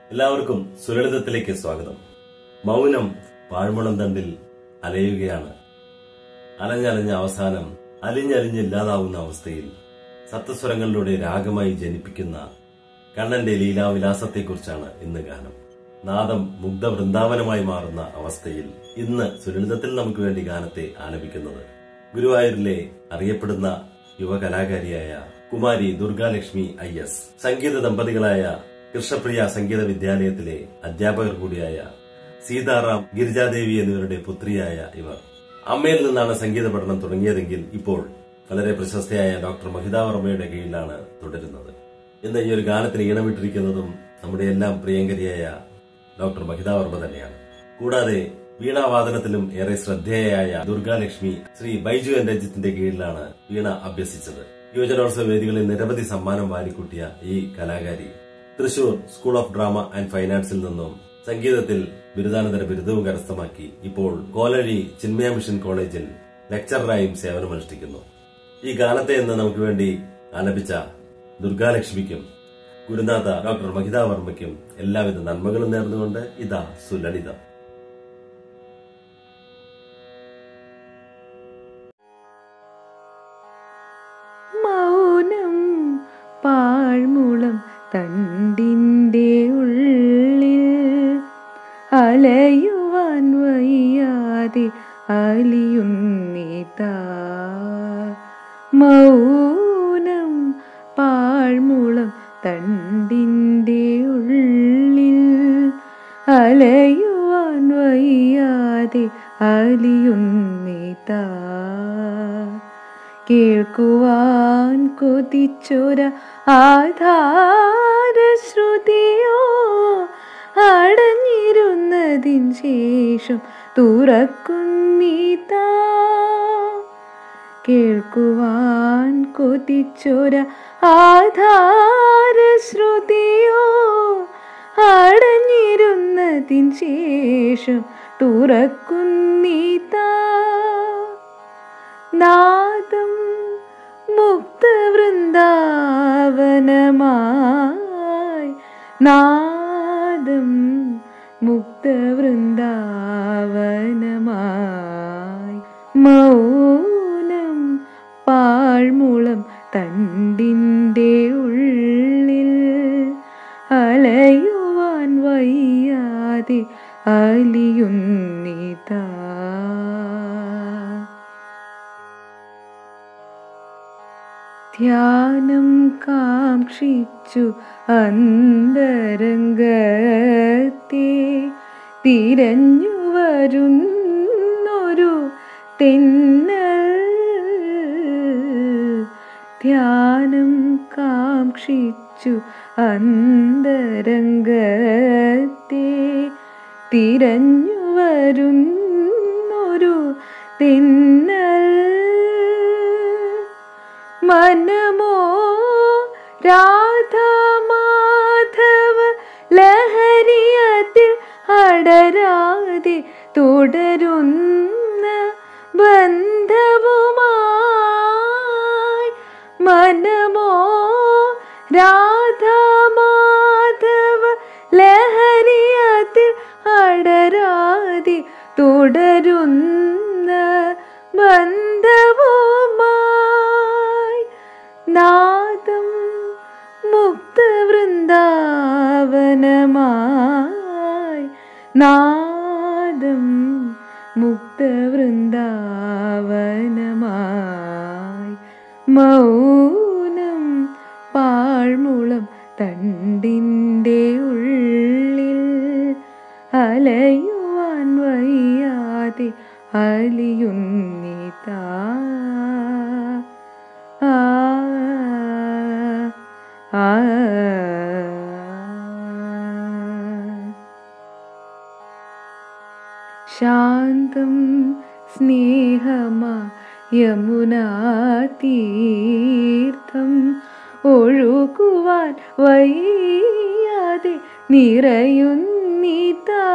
എല്ലാവർക്കും സുലളിതത്തിലേക്ക് സ്വാഗതം മൗനം പാഴ്മുളം തണ്ടിൽ അലയുകയാണ് അലഞ്ഞലഞ്ഞ അവസാനം അലിഞ്ഞലിഞ്ഞില്ലാതാവുന്ന അവസ്ഥയിൽ സപ്തസ്വരങ്ങളിലൂടെ രാഗമായി ജനിപ്പിക്കുന്ന കണ്ണന്റെ ലീലാവിലാസത്തെക്കുറിച്ചാണ് ഇന്ന് ഗാനം നാദം മുഗ്ധ വൃന്ദാവനമായി മാറുന്ന അവസ്ഥയിൽ ഇന്ന് സുലളിതത്തിൽ നമുക്ക് വേണ്ടി ഗാനത്തെ ആലപിക്കുന്നത് ഗുരുവായൂരിലെ അറിയപ്പെടുന്ന യുവകലാകാരിയായ കുമാരി ദുർഗാലക്ഷ്മി ഐ എസ് സംഗീത ദമ്പതികളായ കൃഷ്ണപ്രിയ സംഗീത വിദ്യാലയത്തിലെ അധ്യാപകർ കൂടിയായ സീതാറാം ഗിരിജാദേവി എന്നിവരുടെ പുത്രിയായ ഇവർ അമ്മയിൽ നിന്നാണ് സംഗീത പഠനം തുടങ്ങിയതെങ്കിൽ ഇപ്പോൾ വളരെ പ്രശസ്തയായ ഡോക്ടർ മഹിത വർമ്മയുടെ കീഴിലാണ് തുടരുന്നത് ഇന്ന് ഈ ഒരു ഗാനത്തിന് ഈണമിട്ടിരിക്കുന്നതും നമ്മുടെ എല്ലാം പ്രിയങ്കരിയായ ഡോക്ടർ മഹിത വർമ്മ തന്നെയാണ് കൂടാതെ വീണാവാദനത്തിലും ഏറെ ശ്രദ്ധേയയായ ദുർഗാലക്ഷ്മി ശ്രീ ബൈജു എൻ രഞ്ജിത്തിന്റെ കീഴിലാണ് വീണ അഭ്യസിച്ചത് യുവജനോത്സവ വേദികളിൽ നിരവധി സമ്മാനം വാരിക്കൂട്ടിയ ഈ കലാകാരി Thrissur school of drama and ഫൈനാൻസിൽ നിന്നും സംഗീതത്തിൽ ബിരുദാനന്തര ബിരുദവും കരസ്ഥമാക്കി ഇപ്പോൾ കോലഴി ചിന്മയ മിഷൻ കോളേജിൽ ലെക്ചററായും സേവനമനുഷ്ഠിക്കുന്നു ഈ ഗാനത്തെ ഇന്ന് നമുക്ക് വേണ്ടി ആലപിച്ച ദുർഗാലക്ഷ്മിക്കും ഗുരുനാഥ ഡോക്ടർ മഹിത വർമ്മയ്ക്കും എല്ലാവിധ നന്മകളും നേർന്നുകൊണ്ട് ഇതാ സുലളിതം മൗനം പാഴ്മുളം തണ്ടിൻ്റെ ഉള്ളിൽ അലയുവാൻ വയ്യാതെ അലിയുന്നിതാ മൗനം പാഴ്മുളം തണ്ടിൻ്റെ ഉള്ളിൽ അലയുവാൻ വയ്യാതെ അലിയുന്നിതാ കേൾക്കുവാൻ കൊതിച്ചൊര ആധാരശ്രുതിയോ അടഞ്ഞിരുന്നതിൻ ശേഷം തുറക്കുന്നിതാ കേൾക്കുവാൻ കൊതിച്ചൊര ആധാരശ്രുതിയോ അടഞ്ഞിരുന്നതിൻ ശേഷം തുറക്കുന്നിതാ നാദം മുക്തവൃന്ദാവനമായി നാദം മുക്തവൃന്ദാവനമായി മൗനം പാഴ്മുളം തണ്ടിൻ്റെ ഉള്ളിൽ അലയുവാൻ വയ്യാതെ അലിയുന്നിതാ ധ്യാനം കാക്ഷിച്ചു അന്തരംഗത്തെ തിരഞ്ഞു വരുന്നൊരു തെന്നൽ ധ്യാനം കാക്ഷിച്ചു അന്തരംഗത്തെ തിരഞ്ഞു വരുന്നൊരു തെന്നൽ മനമോ രാധാമാധവ ലഹരിയത്തിൽ അടരാതെ തുടരുന്ന ബന്ധവുമായി മനമോ രാധാമാധവ ലഹരിയത്തിൽ അടരാതെ തുടരുന്ന ബന്ധവുമായി നാദം മുക്തവൃന്ദാവനമായി നാദം മുക്തവൃന്ദാവനമായി മൗനം പാഴ്മുളം തണ്ടിൻ്റെ ഉള്ളിൽ അലയുവാൻ വയ്യാതെ അലിയുന്നിതാ ആ ആ ശാന്തം സ്നേഹമാ യമുനാ തീർത്ഥം ഒഴുകുവാൻ വയ്യാതെ നിറയുന്നിതാ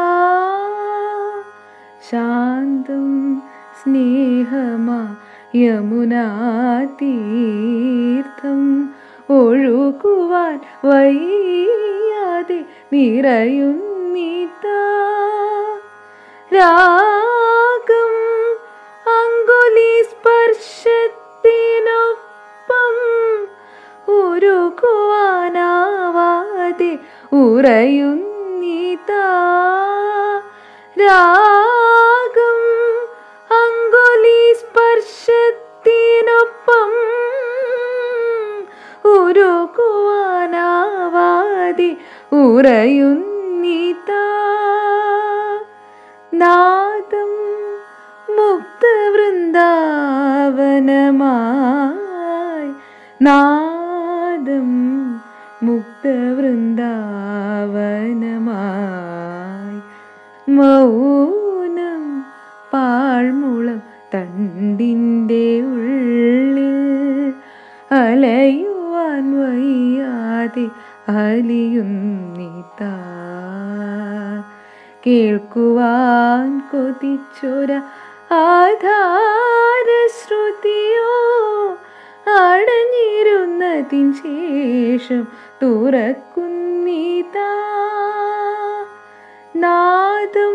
ശാന്തം സ്നേഹമാ യമുനാ തീർത്ഥം ഒഴുകുവാൻ വയ്യാതെ നിറയുന്നിതാ രാഗം അങ്കുലി സ്പർശത്തിനൊപ്പം ഉരുകുവാനാവാതെ ഉറയുന്നിതാ രാഗം അങ്കുലി സ്പർശത്തിനൊപ്പം ഉരുകുവാനാവാതെ ഉറയുന്നിതാ നാദം മുക്തവൃന്ദാവനമായി നാദം മുക്തവൃന്ദാവനമായി മൗനം പാഴ്മുളം തണ്ടിൻ്റെ ഉള്ളിൽ അലയുവാൻ വയ്യാതെ അലിയുന്നിതാ കേൾക്കുവാൻ കൊതിച്ചൊര ആധാരശ്രുതിയോ അടഞ്ഞിരുന്നതിൻ ശേഷം തുറക്കുന്നിതാ നാദം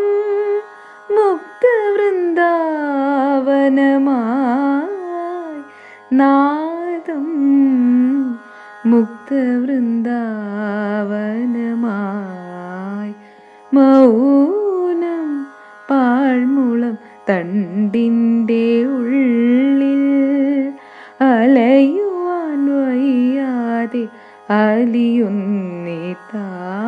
മുക്തവൃന്ദാവനമായി നാദം മുക്തവൃന്ദാവനമായി മൗനം പാഴ്മുളം തണ്ടിൻ്റെ ഉള്ളിൽ അലയുവാൻ വയ്യാതെ അലിയുന്നിതാ